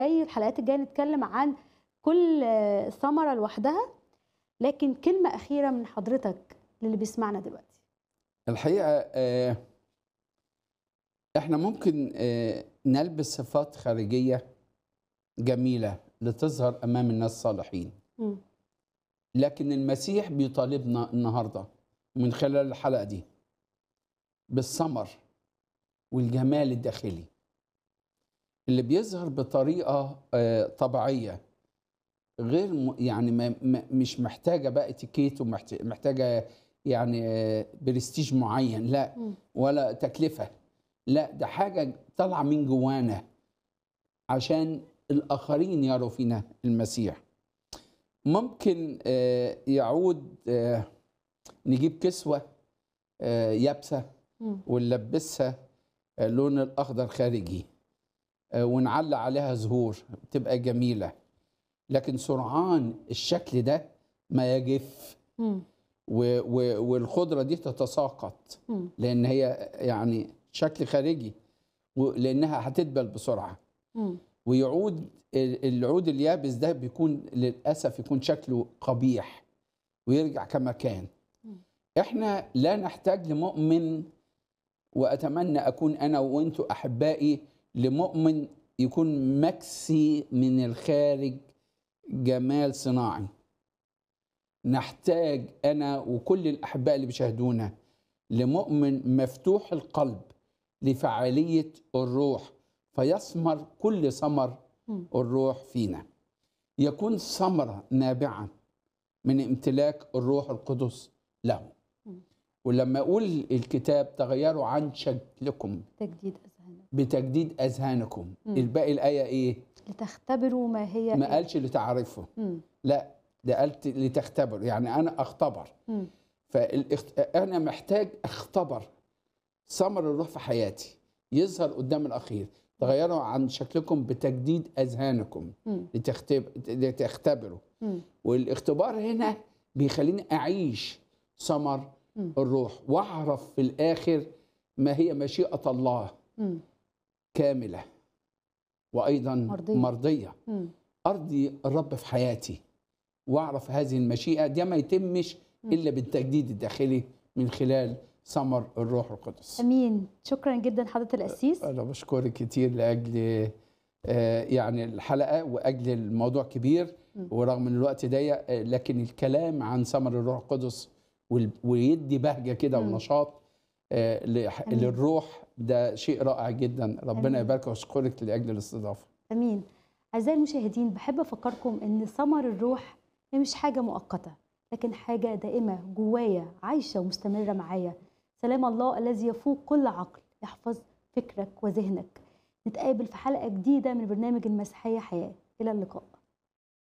جاي الحلقات الجايه نتكلم عن كل آه، ثمره لوحدها لكن كلمه اخيره من حضرتك للي بيسمعنا دلوقتي الحقيقة آه، احنا ممكن آه، نلبس صفات خارجية جميلة لتظهر أمام الناس الصالحين مم. لكن المسيح بيطالبنا النهاردة من خلال الحلقة دي بالثمر والجمال الداخلي اللي بيظهر بطريقة آه، طبيعية غير م- يعني ما ما- مش محتاجة بقى اتيكيت ومحتاجة يعني آه، برستيج معين لا مم. ولا تكلفة لا ده حاجة طالعة من جوانا عشان الآخرين يروا فينا المسيح ممكن آه، يعود آه، نجيب كسوة آه، يابسة مم. ونلبسها آه، لون الأخضر خارجي آه، ونعلق عليها زهور تبقى جميلة لكن سرعان الشكل ده ما يجف مم. و- و- والخضرة دي تتساقط مم. لان هي يعني شكل خارجي و- لانها هتدبل بسرعه مم. ويعود ال- العود اليابس ده بيكون للاسف يكون شكله قبيح ويرجع كما كان مم. احنا لا نحتاج لمؤمن واتمنى اكون انا وانتم احبائي لمؤمن يكون مكسي من الخارج جمال صناعي نحتاج انا وكل الاحباء اللي بيشاهدونا لمؤمن مفتوح القلب لفعاليه الروح فيثمر كل ثمر مم. الروح فينا يكون ثمره نابعه من امتلاك الروح القدس له مم. ولما اقول الكتاب تغيروا عن شكلكم تجديد اذهانك بتجديد اذهانكم مم. الباقي الايه ايه لتختبروا ما هي ما إيه؟ قالش لتعرفوا مم. لا ده قالت لتختبر يعني انا اختبر مم. فانا محتاج اختبر ثمر الروح في حياتي يظهر قدام الاخير تغيروا عن شكلكم بتجديد اذهانكم مم. لتختب... لتختبروا مم. والاختبار هنا بيخليني اعيش ثمر مم. الروح واعرف في الاخر ما هي مشيئه الله مم. كامله وايضا مرضية. مرضيه, مرضية. مم. ارضي الرب في حياتي واعرف هذه المشيئه ده ما يتمش مم. الا بالتجديد الداخلي من خلال ثمر الروح القدس امين شكرا جدا حضره القسيس انا بشكرك كتير لاجل آه، يعني الحلقه واجل الموضوع كبير مم. ورغم ان الوقت ضيق آه، لكن الكلام عن ثمر الروح القدس وال- ويدي بهجه كده مم. ونشاط آه، لح- أمين. للروح ده شيء رائع جدا ربنا أمين. يبارك واشكرك لاجل الاستضافه امين اعزائي المشاهدين بحب افكركم ان ثمر الروح هي مش حاجه مؤقته لكن حاجه دائمه جوايا عايشه ومستمره معايا سلام الله الذي يفوق كل عقل يحفظ فكرك وذهنك نتقابل في حلقه جديده من برنامج المسيحيه حياه الى اللقاء